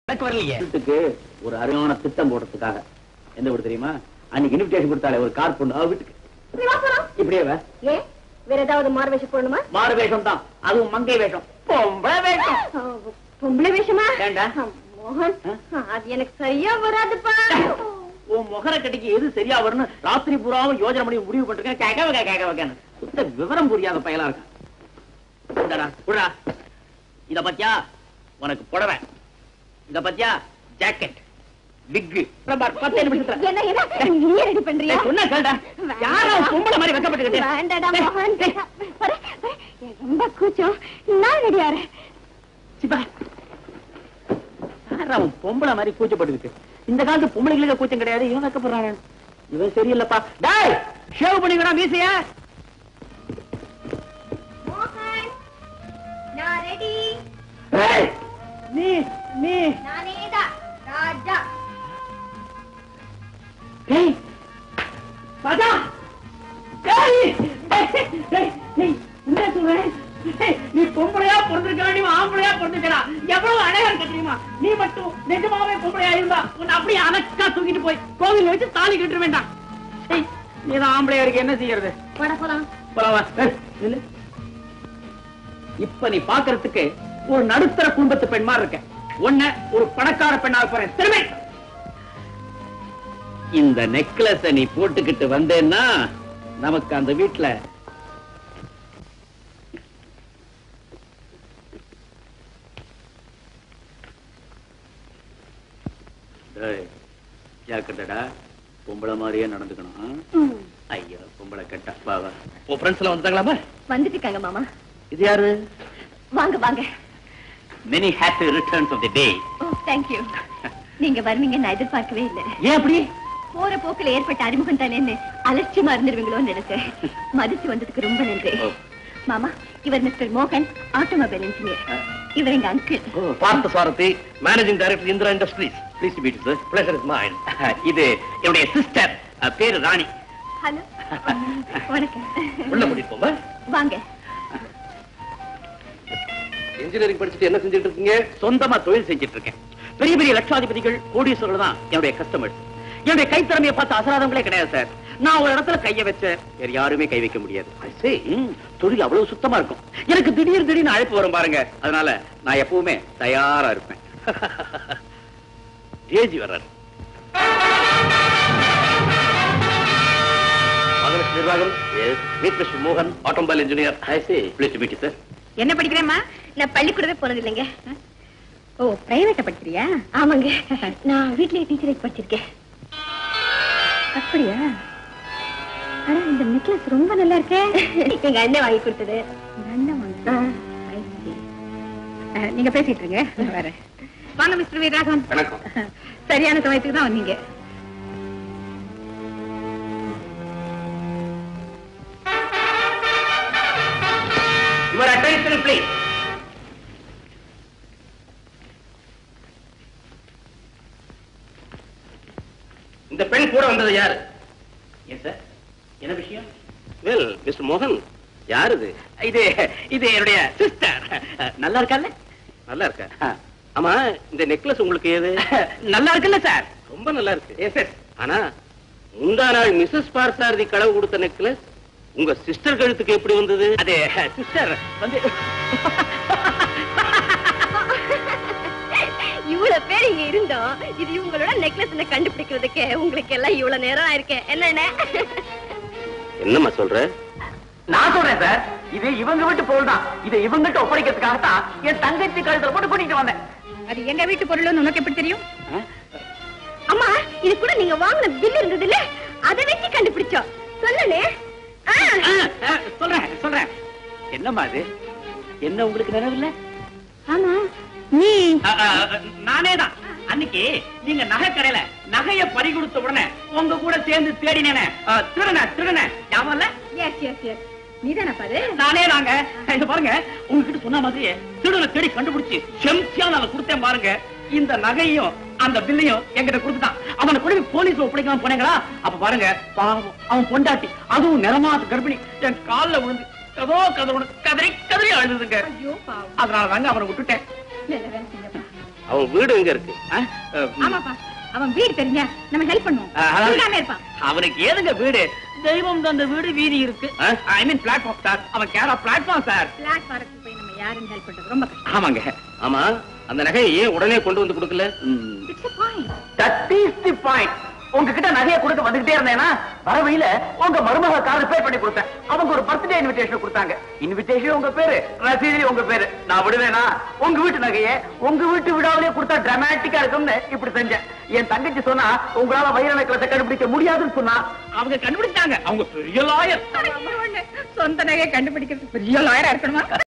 எனக்கு வரலையே வீட்டுக்கு ஒரு அருமையான திட்டம் போடுறதுக்காக எந்த வீடு தெரியுமா அன்னைக்கு இன்விடேஷன் கொடுத்தாலே ஒரு கார் பொண்ணு அவ வீட்டுக்கு இப்படியே வா. ஏன் வேற ஏதாவது மாறு வேஷம் போடணுமா மாறு வேஷம் தான் அதுவும் மங்கை வேஷம் பொம்பளை வேஷம் பொம்பளை வேஷமா ஏண்டா? மோகன் அது எனக்கு சரியா வராதுப்பா உன் முகர கட்டிக்கு எது சரியா வரும்னு ராத்திரி பூராவும் யோஜனை பண்ணி முடிவு பண்ணிருக்கேன் கேட்க வைக்க கேட்க வைக்கன்னு சுத்த விவரம் புரியாத பயலா இருக்கான் இந்தாடா, குடுடா. இத பத்தியா உனக்கு புடவை இத பத்தியா ஜாக்கெட் விக்கு பத்து நிமிஷத்துல என்ன என்ன நீ ரெடி பண்றியா ஏய், சொன்னா கேளுடா. யாரா பொம்பளை மாதிரி வெக்கப்பட்டுக்கிட்டு? வேண்டாடா மோகன் வர, வர. எனக்கு ரொம்ப கூச்சம் நான் ரெடியாரு சிப்பா. யாரா அவன் பொம்பளை மாதிரி கூச்சப்பட்டுக்கிட்டு இந்த காலத்து பொம்பளைங்களுக்கு கூச்சம் கிடையாது இவன் வைக்கப்படுறான் இவன் சரியில்லப்பா டேய் ஷேவ் பண்ணிக்கடா மீசைய மோகன் நான் ரெடி ஏய், நீ நீ நானேதான் ராஜா ஏய் ராஜா ஏய் ஏய், ஏய், ஏய், என்ன சொல்றேன் ஏய், நீ பொம்பளையா பிறந்திருக்கா நீ ஆம்பளையா பிறந்திருக்கா எவ்வளவு அழகா இருக்க தெரியுமா நீ மட்டும் நிஜமாவே பொம்பளையா இருந்தா உன்னை அப்படியே அனக்கா தூக்கிட்டு போய் கோவில்ல வச்சு தாலி கட்ட வேண்டாம் ஏய், நீதான் ஆம்பளையா இருக்கு என்ன செய்யறது போட போலாம் போலாம் வா. ஏய், நில்லு. இப்ப நீ பாக்குறதுக்கு ஒரு நடுத்தர குடும்பத்து பெண் மாதிரி இருக்க உன்ன ஒரு பணக்கார பெண்ணாக போறேன் திரும்ப இந்த நெக்லஸ நீ போட்டுக்கிட்டு வந்தேன்னா நமக்கு அந்த வீட்டுல ஜாக்கிரதடா பொம்பளை மாதிரியே நடந்துக்கணும் ஐயோ பொம்பளை கெட்ட பாவா உன் ஃப்ரெண்ட்ஸ் எல்லாம் வந்தாங்களாமா வந்துட்டு இருக்காங்க மாமா இது யாரு வாங்க வாங்க many happy returns of the day oh thank you நீங்க வருவீங்க நான் எதிர்பார்க்கவே இல்லை ஏன் அப்படி போற போக்குல ஏற்பட்ட அறிமுகம் தானேன்னு அலட்சியமா இருந்துருவீங்களோன்னு நினைச்சேன் மதிச்சு வந்ததுக்கு ரொம்ப நன்றி ஓ. மாமா இவர் மிஸ்டர் மோகன் ஆட்டோமொபைல் இன்ஜினியர் இவர் எங்க uncle Parthasarathy managing director Indira industries please to meet sir pleasure is mind இது என்னுடைய சிஸ்டர் பேரு ராணி ஹலோ வணக்கம் உள்ள கூட்டிட்டு போங்க வாங்க இன்ஜினியரிங் படிச்சுட்டு என்ன செஞ்சுட்டு இருக்கீங்க சொந்தமா தொழில் செஞ்சுட்டு இருக்கேன் பெரிய பெரிய லட்சாதிபதிகள் கோடீஸ்வரர்கள் தான் என்னுடைய கஸ்டமர்ஸ் என்னுடைய கைத்திறமையை பார்த்து அசராதவங்களே கிடையாது சார் நான் ஒரு இடத்துல கைய வச்ச வேற யாருமே கை வைக்க முடியாது I say, ம், தொழில் அவ்வளவு சுத்தமா இருக்கும் எனக்கு திடீர் திடீர்னு அழைப்பு வரும் பாருங்க அதனால நான் எப்பவுமே தயாரா இருப்பேன் ஏஜி வர்றாரு மகனுக்கு நிர்வாகம் மீட் மிஸ்டர் மோகன் automobile engineer I say, pleased to meet you, sir. என்ன படிக்கிறேம்மா நான் பள்ளிக்கூடவே போனது இல்லைங்க ஓ பிரைவேட்ட படிக்கிறியா ஆமாங்க நான் வீட்லயே டீச்சரேட் படிச்சிருக்கேன் அப்படியா அட இந்த நெக்லஸ் ரொம்ப நல்லா இருக்கே எங்க அண்ணன் வாங்கி கொடுத்தது அண்ணன் வாங்கி நீங்க பேசிட்டு இருங்க வரேன் வாங்க மிஸ்டர் வீரராகவன் வணக்கம் சரியான சமயத்துக்கு தான் வந்தீங்க Your attention, please. இந்த பெண் கூட வந்தது யாரு Yes, sir. என்ன விஷயம் வெல் மிஸ்டர் மோகன் யார் இது இது இது என்னுடைய சிஸ்டர் நல்லா இருக்கால்ல நல்லா இருக்கா ஆமா இந்த நெக்லஸ் உங்களுக்கு ஏது நல்லா இருக்குல்ல சார் ரொம்ப நல்லா இருக்கு எஸ் எஸ் ஆனா முந்தா நாள் மிஸ்ஸஸ் பார்சாரதி களவு கொடுத்த நெக்லஸ் உங்க சிஸ்டர் கழுத்துக்கு எப்படி வந்தது அது சிஸ்டர் வந்து இவ்வளவு பேர் இங்க இருந்தோம் இது இவங்களோட நெக்லஸ் கண்டுபிடிக்கிறதுக்கு உங்களுக்கு எல்லாம் இவ்வளவு நேரம் ஆயிருக்கு என்னென்ன என்னம்மா சொல்ற நான் சொல்றேன் சார் இது இவங்க வீட்டு பொருள் தான் இதை இவங்கிட்ட ஒப்படைக்கிறதுக்காகத்தான் என் தங்கச்சி கழுத்துல போட்டு கூட்டிட்டு வந்தேன் அது எங்க வீட்டு பொருள்னு உனக்கு எப்படி தெரியும் அம்மா இது கூட நீங்க வாங்கின பில் இருந்தது இல்ல அதை வச்சு கண்டுபிடிச்சோம் சொல்லலே ஆ, ஆ, சொல்றேன் சொல்றேன் என்னம்மா அது என்ன உங்களுக்கு நினைவில்லை ஆமா நீ நானே தான் அன்னைக்கு நீங்க நகை கடையில நகைய பறி கொடுத்த உடனே உங்க கூட சேர்ந்து தேடினேனே திருடன திருடன ஞாபகம் இல்ல எஸ் எஸ் எஸ் நீதானா பாரு நானே தாங்க இது பாருங்க உங்ககிட்ட சொன்ன மாதிரியே திருடனை தேடி கண்டுபிடிச்சு செம்சியா நான் கொடுத்தேன் பாருங்க இந்த நகையும் அந்த பில்லையும் என்கிட்ட கொடுத்துட்டான் அவனை கொண்டு போய் போலீஸ்ல ஒப்படைக்காம போனீங்களா அப்ப பாருங்க பாவம் அவன் பொண்டாட்டி அதுவும் நிறமாத கர்ப்பிணி என் கால்ல விழுந்து ஏதோ கதறி கதறி கதறி அழுதுங்க ஐயோ பாவம் அதனால தாங்க அவனை விட்டுட்டேன் நல்ல வேலை செஞ்சப்பா அவன் வீடு எங்க இருக்கு ஆ? அஹ், ஆமாப்பா அவன் வீடு தெரிஞ்சா நம்ம ஹெல்ப் பண்ணுவோம் ஆ, அதாவது- சொல்லாம இருப்பான் அவனுக்கு ஏதுங்க வீடு தெய்வம் தந்த வீடு வீதி இருக்கு ஆ? ஐ மீன் பிளாட்ஃபார்ம் சார் அவன் கேரா பிளாட்ஃபார்ம் சார் பிளாட்ஃபாரத்துக்கு போய் நம்ம யாருன்னு ஹெல்ப் பண்றது ரொம்ப கஷ்டம் ஆமாங்க ஆமா அந்த நகையை ஏன் உடனே கொண்டு வந்து கொடுக்கல it's a point that is the point உங்ககிட்ட நகையை கொடுக்க வந்துகிட்டே இருந்தேனா வர வழியில உங்க மருமக கார் ரிப்பேர் பண்ணி கொடுத்தேன் அவங்க ஒரு பர்த்டே இன்விடேஷன் கொடுத்தாங்க இன்விடேஷன் உங்க பேரு ரசீது உங்க பேரு நான் விடுவேனா உங்க வீட்டு நகையை உங்க வீட்டு விடாமலே கொடுத்தா டிராமாட்டிக்கா இருக்கும்னு இப்படி செஞ்சேன் என் தங்கச்சி சொன்னா உங்களால வைர நக்கலத்தை கண்டுபிடிக்க முடியாதுன்னு சொன்னா அவங்க கண்டுபிடிச்சாங்க அவங்க பெரிய லாயர் சொந்த நகையை கண்டுபிடிக்கிறது பெரிய லாயரா இருக்கணுமா